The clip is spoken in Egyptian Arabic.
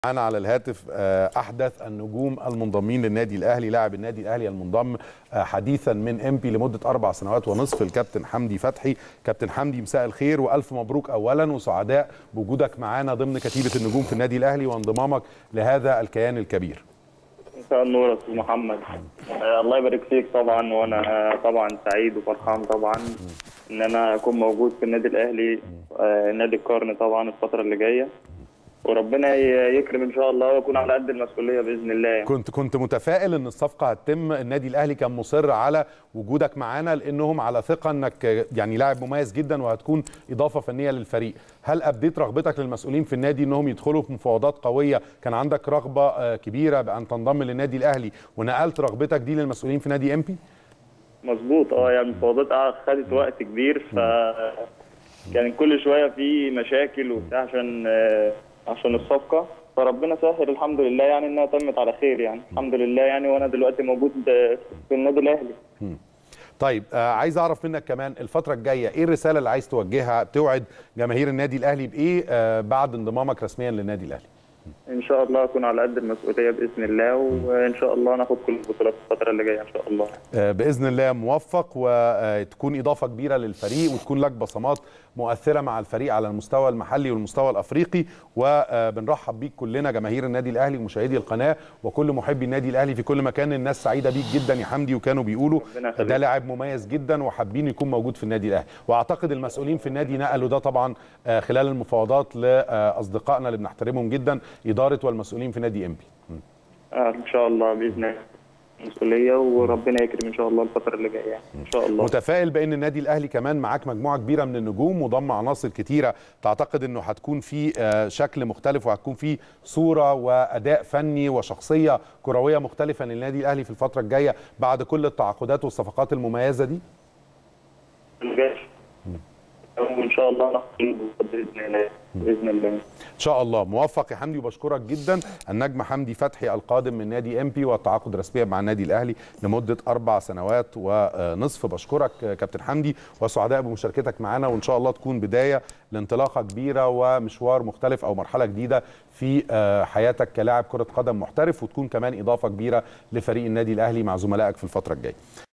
معانا على الهاتف احدث النجوم المنضمين للنادي الاهلي لاعب النادي الاهلي المنضم حديثا من امبي لمده اربع سنوات ونصف الكابتن حمدي فتحي كابتن حمدي مساء الخير والف مبروك اولا وسعداء بوجودك معانا ضمن كتيبه النجوم في النادي الاهلي وانضمامك لهذا الكيان الكبير مساء النور يا استاذ محمد آه الله يبارك فيك طبعا وانا طبعا سعيد وفرحان طبعا ان انا اكون موجود في النادي الاهلي آه نادي القرن طبعا الفتره اللي جايه وربنا يكرم ان شاء الله واكون على قد المسؤوليه باذن الله يعني. كنت كنت متفائل ان الصفقه هتتم النادي الاهلي كان مصر على وجودك معانا لانهم على ثقه انك يعني لاعب مميز جدا وهتكون اضافه فنيه للفريق هل ابديت رغبتك للمسؤولين في النادي انهم يدخلوا في مفاوضات قويه كان عندك رغبه كبيره بان تنضم للنادي الاهلي ونقلت رغبتك دي للمسؤولين في نادي امبي مظبوط اه يعني المفاوضات خدت وقت كبير ف كان كل شويه في مشاكل وبتاع عشان عشان الصفقه فربنا سهل الحمد لله يعني انها تمت على خير يعني الحمد لله يعني وانا دلوقتي موجود في النادي الاهلي طيب آه عايز اعرف منك كمان الفتره الجايه ايه الرساله اللي عايز توجهها توعد جماهير النادي الاهلي بايه آه بعد انضمامك رسميا للنادي الاهلي ان شاء الله اكون على قد المسؤوليه باذن الله وان شاء الله ناخد كل البطولات الفتره اللي جايه ان شاء الله آه باذن الله موفق وتكون اضافه كبيره للفريق وتكون لك بصمات مؤثره مع الفريق على المستوى المحلي والمستوى الافريقي وبنرحب بيك كلنا جماهير النادي الاهلي ومشاهدي القناه وكل محبي النادي الاهلي في كل مكان الناس سعيده بيك جدا يا حمدي وكانوا بيقولوا ده لاعب مميز جدا وحابين يكون موجود في النادي الاهلي واعتقد المسؤولين في النادي نقلوا ده طبعا خلال المفاوضات لاصدقائنا اللي بنحترمهم جدا اداره والمسؤولين في نادي امبي آه ان شاء الله باذن الله مسؤوليه وربنا يكرم ان شاء الله الفتره اللي جايه ان شاء الله متفائل بان النادي الاهلي كمان معاك مجموعه كبيره من النجوم وضم عناصر كتيره تعتقد انه هتكون في شكل مختلف وهتكون في صوره واداء فني وشخصيه كرويه مختلفه للنادي الاهلي في الفتره الجايه بعد كل التعاقدات والصفقات المميزه دي وان شاء الله ناخد باذن الله باذن الله ان شاء الله موفق يا حمدي وبشكرك جدا النجم حمدي فتحي القادم من نادي ام بي والتعاقد رسميا مع النادي الاهلي لمده اربع سنوات ونصف بشكرك كابتن حمدي وسعداء بمشاركتك معنا وان شاء الله تكون بدايه لانطلاقه كبيره ومشوار مختلف او مرحله جديده في حياتك كلاعب كره قدم محترف وتكون كمان اضافه كبيره لفريق النادي الاهلي مع زملائك في الفتره الجايه